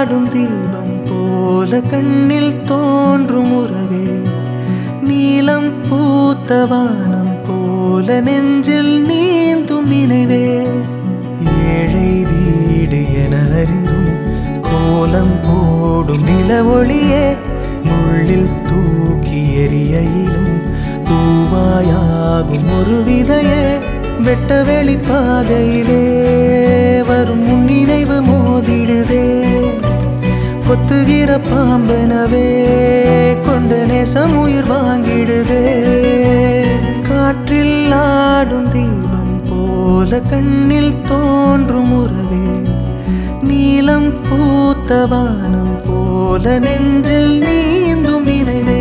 ஆடும் தீபம் போல கண்ணில் தோன்றும் உறவே நீலம் பூத்த வானம் போல நெஞ்சில் நீந்தும் நினைவே ஏழை வீடு என அறிந்தும் கோலம் போடும் நிலவொளியே முள்ளில் தூக்கி எறியையிலும் பூவாயாகும் ஒரு விதையே வெட்ட வெளி பாதையிலே வரும் முன்னினைவு மோதிடுதே கொத்துகிற பாம்பனவே கொண்ட நேசம் உயிர் வாங்கிடுதே காற்றில் ஆடும் தீபம் போல கண்ணில் தோன்றும் உறவே நீலம் பூத்த வானம் போல நெஞ்சில் நீந்தும் நினைவே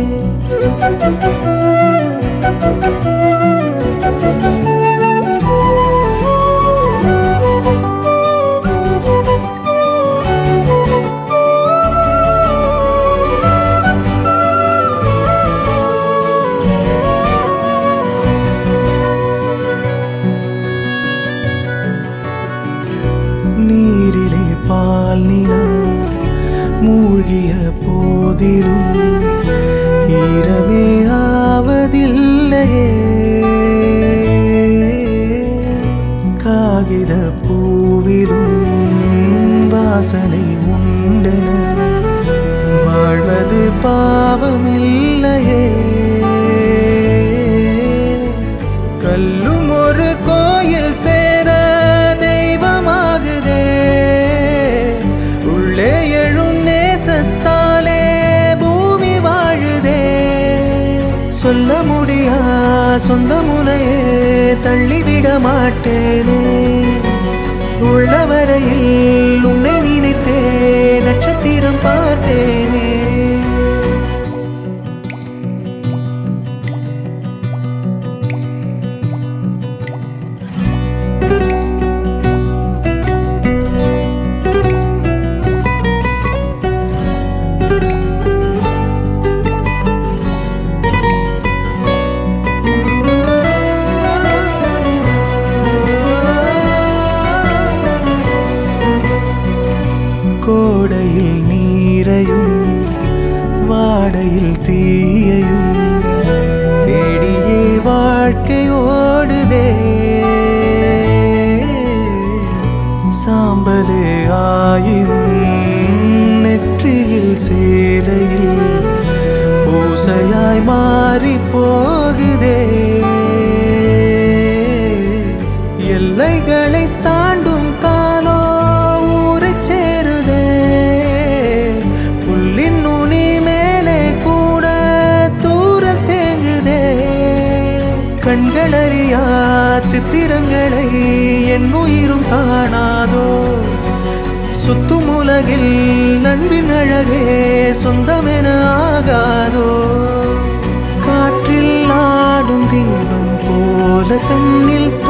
நீரிலே பால் நிலா மூழ்கிய போதிலும் ஈரமே ஆவதில்லையே காகித பூவிலும் வாசனை உண்டென வாழ்வது பாவமில்லையே கல்லும் ஒரு கோயில் சேர தெய்வமாகுதே உள்ளே எழும் நேசத்தாலே பூமி வாழுதே சொல்ல முடியா சொந்த முனையே தள்ளிவிட மாட்டேனே உள்ளவரையில் உன்னை நினைத்தே நட்சத்திரம் பார்த்தேனே கோடையில் நீரையும் வாடையில் தீயையும் தேடியே வாழ்க்கை ஓடுதே சாம்பலே ஆயும் நெற்றியில் சேரையில் பூசையாய் மாறி போகுதே எல்லைகளை தாண்டும் காலோ ஊரைச் சேருதே புல்லின் நுனி மேலே கூட தூரல் தேங்குதே கண்களறியா சித்திரங்களை என் உயிரும் காணாதோ சுத்தும் உலகில் நண்பின் அழகே சொந்தமென ஆகாதோ காற்றில் ஆடும் தீபம் போல கண்ணில்